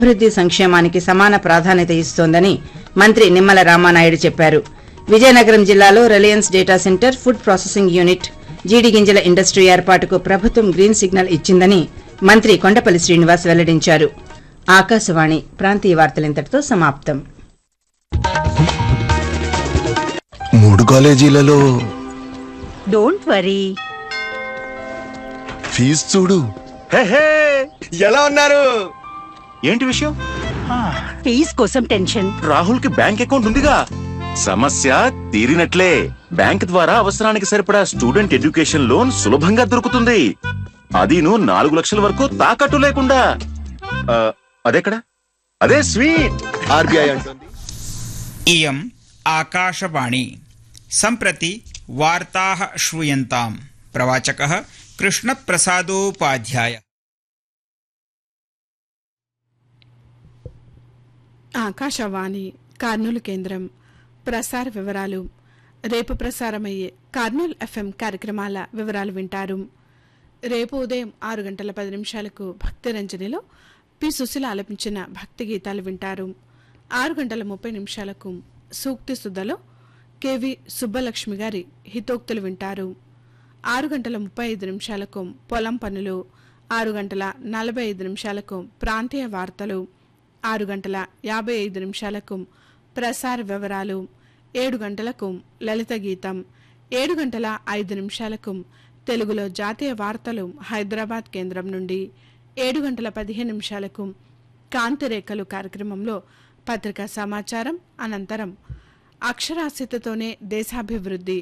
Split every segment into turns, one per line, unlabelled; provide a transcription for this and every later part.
అభివృద్ది సంక్షేమానికి సమాన ప్రాధాన్యత ఇస్తోందని మంత్రి నిమ్మల రామానాయుడు చెప్పారు విజయనగరం జిల్లాలో Reliance data centre food processing unit జీడి గింజల ఇండస్ట్రీ ఏర్పాటుకు ప్రభుత్వం గ్రీన్ సిగ్నల్ ఇచ్చిందని మంత్రి కొండపల్లి శ్రీనివాస్ వెల్లడించారు ఆకాశవాణి ప్రాంతీయ వార్తలింతటితో సమాప్తం
మూడు కాలేజీలలో
డోంట్ వరీ
ఫీజు చూడు
హే, హే!
ఎలా ఉన్నారు
ఏంటి విషయం
ఫీజ్ కోసం టెన్షన్
రాహుల్ కి బ్యాంక్ అకౌంట్ ఉందిగా సమస్య తీరినట్లే బ్యాంక్ ద్వారా అవసరానికి సరిపడా స్టూడెంట్ ఎడ్యుకేషన్ లోన్ సులభంగా దొరుకుతుంది అదీను నాలుగు లక్షల వరకు తాకట్టు లేకుండా ఆ, అదెక్కడ అదే స్వీట్
ఆర్బీఐ అంటుంది
इयम् आकाशवाणी सम्प्रति वार्ताः श्रूयन्ताम् प्रवाचकः कृष्णप्रसादोपाध्याय
ఆకాశవాణి కర్నూలు కేంద్రం ప్రసార వివరాలు రేపు ప్రసారమయ్యే కర్నూలు ఎఫ్ఎం కార్యక్రమాల వివరాలు వింటారు రేపు ఉదయం ఆరు గంటల పది నిమిషాలకు భక్తి రంజనిలో పి సుశీల ఆలపించిన భక్తి గీతాలు వింటారు ఆరు గంటల ముప్పై నిమిషాలకు సూక్తి సుధలో కెవి సుబ్బలక్ష్మి గారి హితోక్తులు వింటారు ఆరు గంటల ముప్పై ఐదు నిమిషాలకు పొలం పనులు ఆరు గంటల నలభై ఐదు నిమిషాలకు ప్రాంతీయ వార్తలు ఆరు గంటల యాభై ఐదు నిమిషాలకు ప్రసార వివరాలు ఏడు గంటలకు లలిత గీతం ఏడు గంటల ఐదు నిమిషాలకు తెలుగులో జాతీయ వార్తలు హైదరాబాద్ కేంద్రం నుండి ఏడు గంటల పదిహేను నిమిషాలకు కాంతిరేఖలు కార్యక్రమంలో పత్రికా సమాచారం అనంతరం అక్షరాస్యతతోనే దేశాభివృద్ధి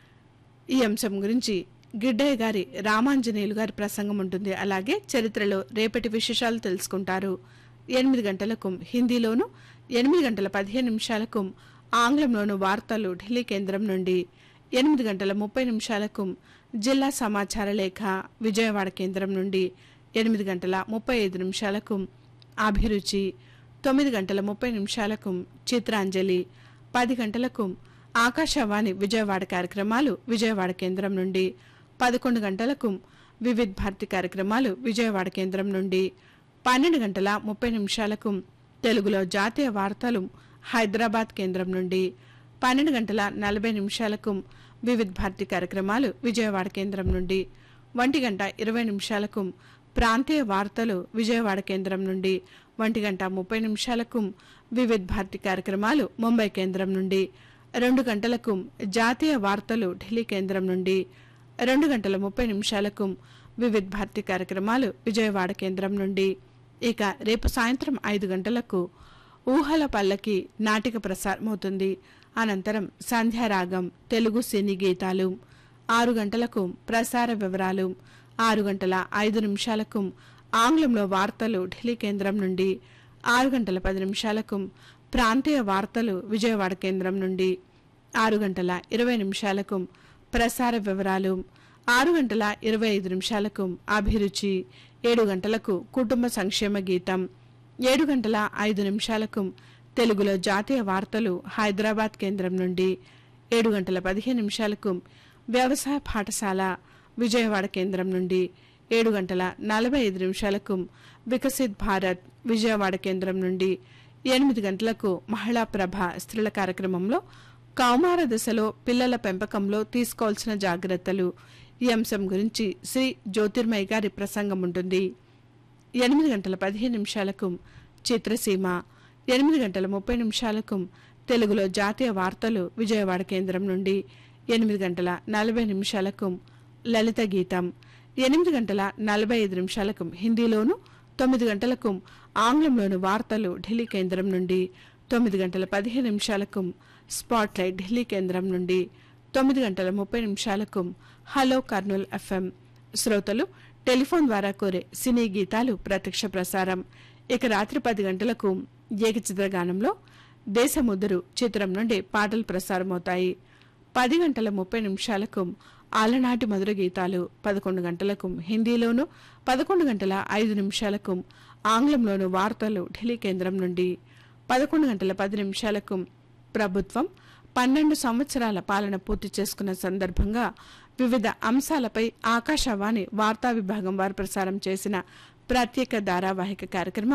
ఈ అంశం గురించి గిడ్డయ్య గారి రామాంజనేయులు గారి ప్రసంగం ఉంటుంది అలాగే చరిత్రలో రేపటి విశేషాలు తెలుసుకుంటారు ఎనిమిది గంటలకు హిందీలోను ఎనిమిది గంటల పదిహేను నిమిషాలకు ఆంగ్లంలోను వార్తలు ఢిల్లీ కేంద్రం నుండి ఎనిమిది గంటల ముప్పై నిమిషాలకు జిల్లా సమాచార లేఖ విజయవాడ కేంద్రం నుండి ఎనిమిది గంటల ముప్పై ఐదు నిమిషాలకు అభిరుచి తొమ్మిది గంటల ముప్పై నిమిషాలకు చిత్రాంజలి పది గంటలకు ఆకాశవాణి విజయవాడ కార్యక్రమాలు విజయవాడ కేంద్రం నుండి పదకొండు గంటలకు వివిధ్ భారతి కార్యక్రమాలు విజయవాడ కేంద్రం నుండి పన్నెండు గంటల ముప్పై నిమిషాలకు తెలుగులో జాతీయ వార్తలు హైదరాబాద్ కేంద్రం నుండి పన్నెండు గంటల నలభై నిమిషాలకు వివిధ్ భారతి కార్యక్రమాలు విజయవాడ కేంద్రం నుండి ఒంటి గంట ఇరవై నిమిషాలకు ప్రాంతీయ వార్తలు విజయవాడ కేంద్రం నుండి ఒంటి గంట ముప్పై నిమిషాలకు వివిధ్ భారతి కార్యక్రమాలు ముంబై కేంద్రం నుండి రెండు గంటలకు జాతీయ వార్తలు ఢిల్లీ కేంద్రం నుండి రెండు గంటల ముప్పై నిమిషాలకు వివిధ్ భారతి కార్యక్రమాలు విజయవాడ కేంద్రం నుండి ఇక రేపు సాయంత్రం ఐదు గంటలకు ఊహల పల్లకి నాటిక ప్రసారమవుతుంది అనంతరం సంధ్యారాగం తెలుగు సినీ గీతాలు ఆరు గంటలకు ప్రసార వివరాలు ఆరు గంటల ఐదు నిమిషాలకు ఆంగ్లంలో వార్తలు ఢిల్లీ కేంద్రం నుండి ఆరు గంటల పది నిమిషాలకు ప్రాంతీయ వార్తలు విజయవాడ కేంద్రం నుండి ఆరు గంటల ఇరవై నిమిషాలకు ప్రసార వివరాలు ఆరు గంటల ఇరవై ఐదు నిమిషాలకు అభిరుచి ఏడు గంటలకు కుటుంబ సంక్షేమ గీతం ఏడు గంటల ఐదు నిమిషాలకు తెలుగులో జాతీయ వార్తలు హైదరాబాద్ కేంద్రం నుండి ఏడు గంటల పదిహేను నిమిషాలకు వ్యవసాయ పాఠశాల విజయవాడ కేంద్రం నుండి ఏడు గంటల నలభై ఐదు నిమిషాలకు వికసిత్ భారత్ విజయవాడ కేంద్రం నుండి ఎనిమిది గంటలకు మహిళా ప్రభ స్త్రీల కార్యక్రమంలో కౌమార దశలో పిల్లల పెంపకంలో తీసుకోవాల్సిన జాగ్రత్తలు ఈ అంశం గురించి శ్రీ జ్యోతిర్మయ్య గారి ప్రసంగం ఉంటుంది ఎనిమిది గంటల పదిహేను నిమిషాలకు చిత్రసీమ ఎనిమిది గంటల ముప్పై నిమిషాలకు తెలుగులో జాతీయ వార్తలు విజయవాడ కేంద్రం నుండి ఎనిమిది గంటల నలభై నిమిషాలకు లలిత గీతం ఎనిమిది గంటల నలభై ఐదు నిమిషాలకు హిందీలోను తొమ్మిది గంటలకు ఆంగ్లంలోను వార్తలు ఢిల్లీ కేంద్రం నుండి తొమ్మిది గంటల పదిహేను నిమిషాలకు స్పాట్లైట్ ఢిల్లీ కేంద్రం నుండి తొమ్మిది గంటల ముప్పై నిమిషాలకు హలో కర్నూల్ ఎఫ్ఎం శ్రోతలు టెలిఫోన్ ద్వారా కోరే సినీ గీతాలు ప్రత్యక్ష ప్రసారం ఇక రాత్రి పది గంటలకు ఏకచిత్ర గానంలో దేశముద్రు చిత్రం నుండి పాటలు ప్రసారమవుతాయి పది గంటల ముప్పై నిమిషాలకు ఆలనాటి మధుర గీతాలు పదకొండు గంటలకు హిందీలోను పదకొండు గంటల ఐదు నిమిషాలకు ఆంగ్లంలోను వార్తలు ఢిల్లీ కేంద్రం నుండి పదకొండు గంటల పది నిమిషాలకు ప్రభుత్వం పన్నెండు సంవత్సరాల పాలన పూర్తి చేసుకున్న సందర్భంగా వివిధ అంశాలపై ఆకాశవాణి వార్తా విభాగం వారు ప్రసారం చేసిన ప్రత్యేక ధారావాహిక కార్యక్రమం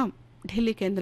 ఢిల్లీ కేంద్రం